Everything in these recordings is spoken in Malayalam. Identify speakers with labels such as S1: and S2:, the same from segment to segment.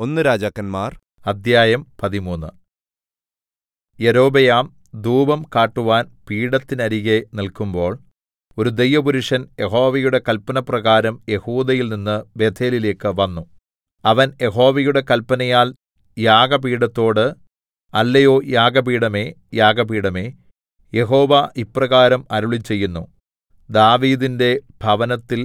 S1: ഒന്ന് രാജാക്കന്മാർ
S2: അധ്യായം പതിമൂന്ന് യൊരോബെയാം ധൂപം കാട്ടുവാൻ പീഠത്തിനരികെ നിൽക്കുമ്പോൾ ഒരു ദൈവപുരുഷൻ യഹോവയുടെ കല്പനപ്രകാരം യെഹൂദയിൽ നിന്ന് ബേഥേലിലേക്ക് വന്നു അവൻ യഹോവയുടെ കല്പനയാൽ യാഗപീഠത്തോട് അല്ലയോ യാഗപീഠമേ യാഗപീഠമേ യഹോവ ഇപ്രകാരം അരുളിച്ചെയ്യുന്നു ദാവീദിന്റെ ഭവനത്തിൽ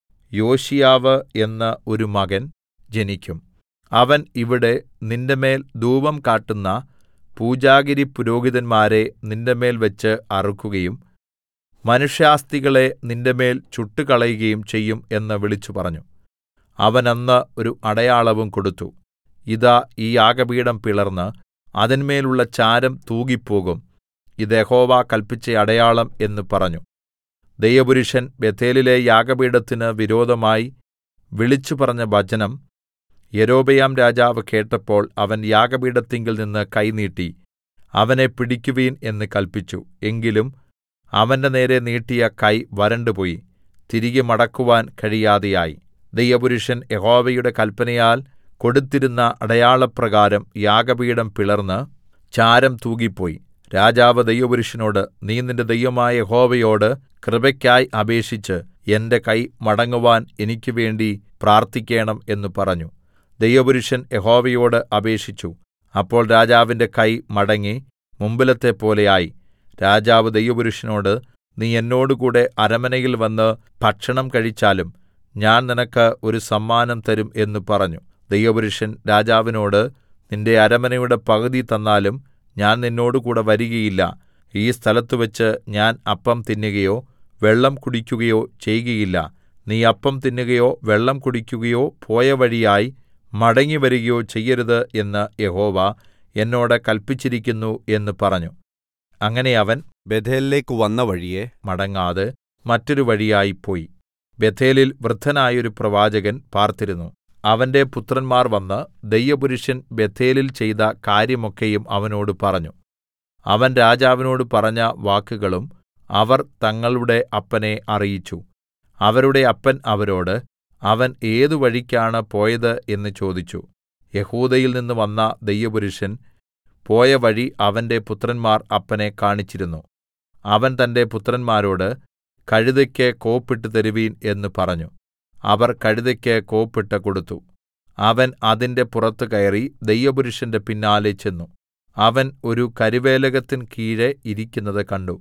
S2: യോശീയാവ് എന്ന ഒരു മകൻ ജനിക്കും അവൻ ഇവിടെ നിന്റെമേൽ ധൂപം കാട്ടുന്ന പൂജാഗിരി പുരോഹിതന്മാരെ നിന്റെമേൽ വെച്ച് അറുക്കുകയും മനുഷ്യാസ്ഥികളെ നിന്റെമേൽ ചുട്ടുകളയുകയും ചെയ്യും എന്ന് വിളിച്ചുപറഞ്ഞു അവൻ അന്ന് ഒരു അടയാളവും കൊടുത്തു ഇതാ ഈ യാഗപീഠം പിളർന്ന് അതിന്മേലുള്ള ചാരം തൂകിപ്പോകും ഇത് യഹോവ കല്പിച്ച അടയാളം എന്ന് പറഞ്ഞു ദൈവപുരുഷൻ ബേഥേലിലെ യാഗപീഠത്തിന് വിരോധമായി വിളിച്ചുപറഞ്ഞ വചനം യൊരോബെയാം രാജാവ് കേട്ടപ്പോൾ അവൻ യാഗപീഠത്തിങ്കൽ നിന്ന് കൈ നീട്ടി അവനെ പിടിക്കുവിൻ എന്ന് കല്പിച്ചു എങ്കിലും അവന്റെ നേരെ നീട്ടിയ കൈ വരണ്ടുപോയി തിരികെ മടക്കുവാൻ കഴിയാതെയായി ദൈവപുരുഷൻ യഹോവയുടെ കല്പനയാൽ കൊടുത്തിരുന്ന അടയാളപ്രകാരം യാഗപീഠം പിളർന്ന് ചാരം തൂകിപ്പോയി രാജാവ് ദൈവപുരുഷനോട് നീ നിന്റെ ദൈവമായ യഹോവയോട് കൃപയ്ക്കായി അപേക്ഷിച്ച് എന്റെ കൈ മടങ്ങുവാൻ എനിക്ക് വേണ്ടി പ്രാർത്ഥിക്കേണം എന്ന് പറഞ്ഞു ദൈവപുരുഷൻ യഹോവയോട് അപേക്ഷിച്ചു അപ്പോൾ രാജാവിന്റെ കൈ മടങ്ങി മുമ്പിലത്തെ പോലെയായി രാജാവ് ദൈവപുരുഷനോട് നീ എന്നോടുകൂടെ അരമനയിൽ വന്ന് ഭക്ഷണം കഴിച്ചാലും ഞാൻ നിനക്ക് ഒരു സമ്മാനം തരും എന്ന് പറഞ്ഞു ദൈവപുരുഷൻ രാജാവിനോട് നിന്റെ അരമനയുടെ പകുതി തന്നാലും ഞാൻ നിന്നോടുകൂടെ വരികയില്ല ഈ സ്ഥലത്തുവച്ച് ഞാൻ അപ്പം തിന്നുകയോ വെള്ളം കുടിക്കുകയോ ചെയ്യുകയില്ല നീ അപ്പം തിന്നുകയോ വെള്ളം കുടിക്കുകയോ പോയ വഴിയായി മടങ്ങിവരികയോ ചെയ്യരുത് എന്ന് യഹോവ എന്നോട് കല്പിച്ചിരിക്കുന്നു എന്ന് പറഞ്ഞു അങ്ങനെ അവൻ
S1: ബേഥേലിലേക്ക് വന്ന വഴിയെ
S2: മടങ്ങാതെ മറ്റൊരു വഴിയായി പോയി ബേഥേലിൽ വൃദ്ധനായൊരു പ്രവാചകൻ പാർത്തിരുന്നു അവന്റെ പുത്രന്മാർ വന്ന് ദൈവപുരുഷൻ ബേഥേലിൽ ചെയ്ത കാര്യമൊക്കെയും അവനോട് പറഞ്ഞു അവൻ രാജാവിനോട് പറഞ്ഞ വാക്കുകളും അവർ തങ്ങളുടെ അപ്പനെ അറിയിച്ചു അവരുടെ അപ്പൻ അവരോട് അവൻ ഏതു വഴിക്കാണ് പോയത് എന്ന് ചോദിച്ചു യഹൂദയിൽ നിന്ന് വന്ന ദൈവപുരുഷൻ പോയ വഴി അവന്റെ പുത്രന്മാർ അപ്പനെ കാണിച്ചിരുന്നു അവൻ തന്റെ പുത്രന്മാരോട് കഴുതയ്ക്ക് കോപ്പിട്ട് തരുവീൻ എന്ന് പറഞ്ഞു അവർ കഴുതയ്ക്ക് കോപ്പിട്ട് കൊടുത്തു അവൻ അതിന്റെ പുറത്ത് കയറി ദൈവപുരുഷന്റെ പിന്നാലെ ചെന്നു അവൻ ഒരു കരുവേലകത്തിൻ കീഴെ ഇരിക്കുന്നത് കണ്ടു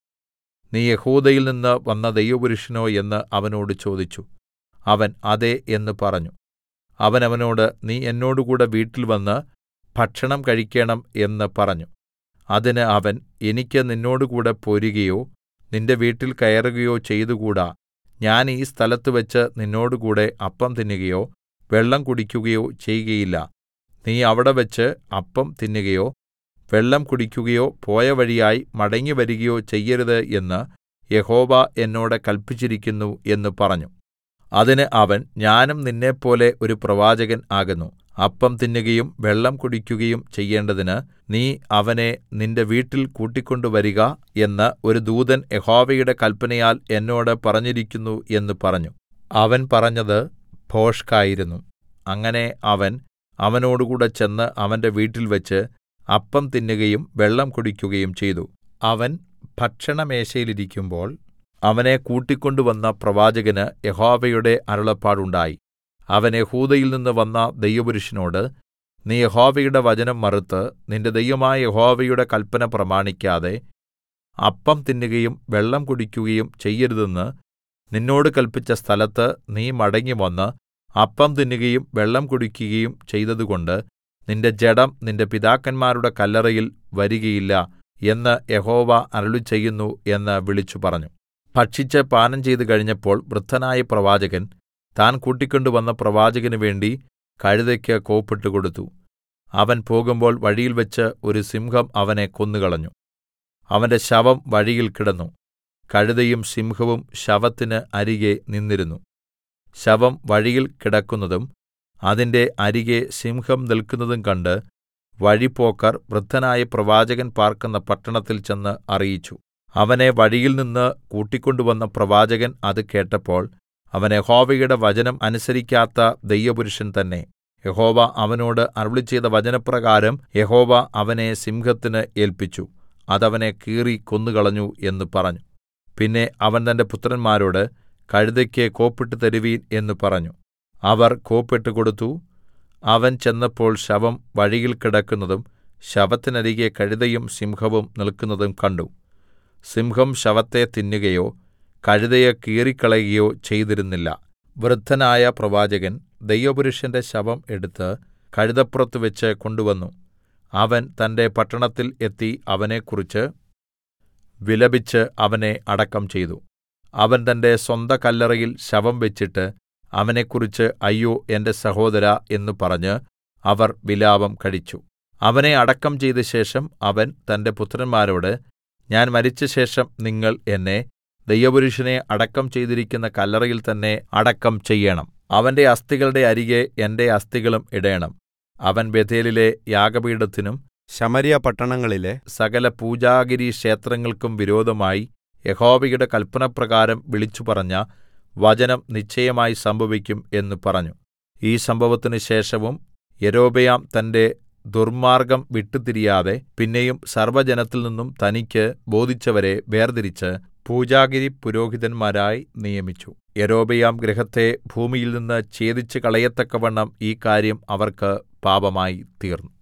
S2: നീ യഹൂദയിൽ നിന്ന് വന്ന ദൈവപുരുഷനോ എന്ന് അവനോട് ചോദിച്ചു അവൻ അതെ എന്ന് പറഞ്ഞു അവൻ അവനോട് നീ എന്നോടുകൂടെ വീട്ടിൽ വന്ന് ഭക്ഷണം കഴിക്കേണം എന്ന് പറഞ്ഞു അതിന് അവൻ എനിക്ക് നിന്നോടുകൂടെ പോരുകയോ നിന്റെ വീട്ടിൽ കയറുകയോ ചെയ്തുകൂടാ ഞാൻ ഈ സ്ഥലത്തുവച്ച് നിന്നോടുകൂടെ അപ്പം തിന്നുകയോ വെള്ളം കുടിക്കുകയോ ചെയ്യുകയില്ല നീ അവിടെ വെച്ച് അപ്പം തിന്നുകയോ വെള്ളം കുടിക്കുകയോ പോയ വഴിയായി മടങ്ങിവരികയോ ചെയ്യരുത് എന്ന് യഹോവ എന്നോട് കല്പിച്ചിരിക്കുന്നു എന്ന് പറഞ്ഞു അതിന് അവൻ ഞാനും നിന്നെപ്പോലെ ഒരു പ്രവാചകൻ ആകുന്നു അപ്പം തിന്നുകയും വെള്ളം കുടിക്കുകയും ചെയ്യേണ്ടതിന് നീ അവനെ നിന്റെ വീട്ടിൽ കൂട്ടിക്കൊണ്ടുവരിക എന്ന് ഒരു ദൂതൻ യഹോവയുടെ കല്പനയാൽ എന്നോട് പറഞ്ഞിരിക്കുന്നു എന്ന് പറഞ്ഞു അവൻ പറഞ്ഞത് ഭോഷ്കായിരുന്നു അങ്ങനെ അവൻ അവനോടുകൂടെ ചെന്ന് അവന്റെ വീട്ടിൽവെച്ച് അപ്പം തിന്നുകയും വെള്ളം കുടിക്കുകയും ചെയ്തു അവൻ ഭക്ഷണമേശയിലിരിക്കുമ്പോൾ അവനെ കൂട്ടിക്കൊണ്ടുവന്ന പ്രവാചകന് യഹോവയുടെ അരുളപ്പാടുണ്ടായി അവൻ യഹൂദയിൽ നിന്ന് വന്ന ദൈവപുരുഷനോട് നീ യഹോവയുടെ വചനം മറുത്ത് നിന്റെ ദൈവമായ യഹോവയുടെ കല്പന പ്രമാണിക്കാതെ അപ്പം തിന്നുകയും വെള്ളം കുടിക്കുകയും ചെയ്യരുതെന്ന് നിന്നോട് കല്പിച്ച സ്ഥലത്ത് നീ മടങ്ങിവന്ന് അപ്പം തിന്നുകയും വെള്ളം കുടിക്കുകയും ചെയ്തതുകൊണ്ട് നിന്റെ ജഡം നിന്റെ പിതാക്കന്മാരുടെ കല്ലറയിൽ വരികയില്ല എന്ന് യഹോവ അരുളിച്ചെയ്യുന്നു എന്ന് വിളിച്ചു പറഞ്ഞു ഭക്ഷിച്ച് പാനം ചെയ്തു കഴിഞ്ഞപ്പോൾ വൃദ്ധനായ പ്രവാചകൻ താൻ കൂട്ടിക്കൊണ്ടുവന്ന പ്രവാചകന് വേണ്ടി കഴുതയ്ക്ക് കോപ്പിട്ട് കൊടുത്തു അവൻ പോകുമ്പോൾ വഴിയിൽവെച്ച് ഒരു സിംഹം അവനെ കൊന്നുകളഞ്ഞു അവന്റെ ശവം വഴിയിൽ കിടന്നു കഴുതയും സിംഹവും ശവത്തിന് അരികെ നിന്നിരുന്നു ശവം വഴിയിൽ കിടക്കുന്നതും അതിന്റെ അരികെ സിംഹം നിൽക്കുന്നതും കണ്ട് വഴിപോക്കർ വൃദ്ധനായ പ്രവാചകൻ പാർക്കുന്ന പട്ടണത്തിൽ ചെന്ന് അറിയിച്ചു അവനെ വഴിയിൽനിന്ന് കൂട്ടിക്കൊണ്ടുവന്ന പ്രവാചകൻ അത് കേട്ടപ്പോൾ അവൻ യഹോവയുടെ വചനം അനുസരിക്കാത്ത ദൈവപുരുഷൻ തന്നെ യഹോവ അവനോട് അരുളിച്ചെയ്ത വചനപ്രകാരം യഹോവ അവനെ സിംഹത്തിന് ഏല്പിച്ചു അത് അവനെ കീറി കൊന്നുകളഞ്ഞു എന്ന് പറഞ്ഞു പിന്നെ അവൻ തന്റെ പുത്രന്മാരോട് കഴുതയ്ക്ക് കോപ്പിട്ട് തരുവീൻ എന്ന് പറഞ്ഞു അവർ കോപ്പിട്ട് കൊടുത്തു അവൻ ചെന്നപ്പോൾ ശവം വഴിയിൽ കിടക്കുന്നതും ശവത്തിനരികെ കഴുതയും സിംഹവും നിൽക്കുന്നതും കണ്ടു സിംഹം ശവത്തെ തിന്നുകയോ കഴുതയെ കീറിക്കളയുകയോ ചെയ്തിരുന്നില്ല വൃദ്ധനായ പ്രവാചകൻ ദൈവപുരുഷന്റെ ശവം എടുത്ത് കഴുതപ്പുറത്ത് വെച്ച് കൊണ്ടുവന്നു അവൻ തന്റെ പട്ടണത്തിൽ എത്തി അവനെക്കുറിച്ച് വിലപിച്ച് അവനെ അടക്കം ചെയ്തു അവൻ തന്റെ സ്വന്ത കല്ലറയിൽ ശവം വെച്ചിട്ട് അവനെക്കുറിച്ച് അയ്യോ എന്റെ സഹോദരാ എന്ന് പറഞ്ഞ് അവർ വിലാപം കഴിച്ചു അവനെ അടക്കം ചെയ്ത ശേഷം അവൻ തന്റെ പുത്രന്മാരോട് ഞാൻ മരിച്ചശേഷം നിങ്ങൾ എന്നെ ദൈവപുരുഷനെ അടക്കം ചെയ്തിരിക്കുന്ന കല്ലറയിൽ തന്നെ അടക്കം ചെയ്യേണം അവന്റെ അസ്ഥികളുടെ അരികെ എന്റെ അസ്ഥികളും ഇടേണം അവൻ ബേഥേലിലെ യാഗപീഠത്തിനും
S1: ശമര്യ പട്ടണങ്ങളിലെ
S2: സകല പൂജാഗിരി ക്ഷേത്രങ്ങൾക്കും വിരോധമായി യഹോവയുടെ കല്പനപ്രകാരം വിളിച്ചുപറഞ്ഞ വചനം നിശ്ചയമായി സംഭവിക്കും എന്ന് പറഞ്ഞു ഈ സംഭവത്തിന് ശേഷവും യൊരോബെയാം തന്റെ ദുർമാർഗ്ഗം വിട്ടുതിരിയാതെ പിന്നെയും സർവ്വജനത്തിൽ നിന്നും തനിക്ക് ബോധിച്ചവരെ വേർതിരിച്ച് പൂജാഗിരി പുരോഹിതന്മാരായി നിയമിച്ചു യൊരോബെയാം ഗൃഹത്തെ ഭൂമിയിൽനിന്ന് ഛേദിച്ച് കളയത്തക്കവണ്ണം ഈ കാര്യം അവർക്ക് പാപമായി തീർന്നു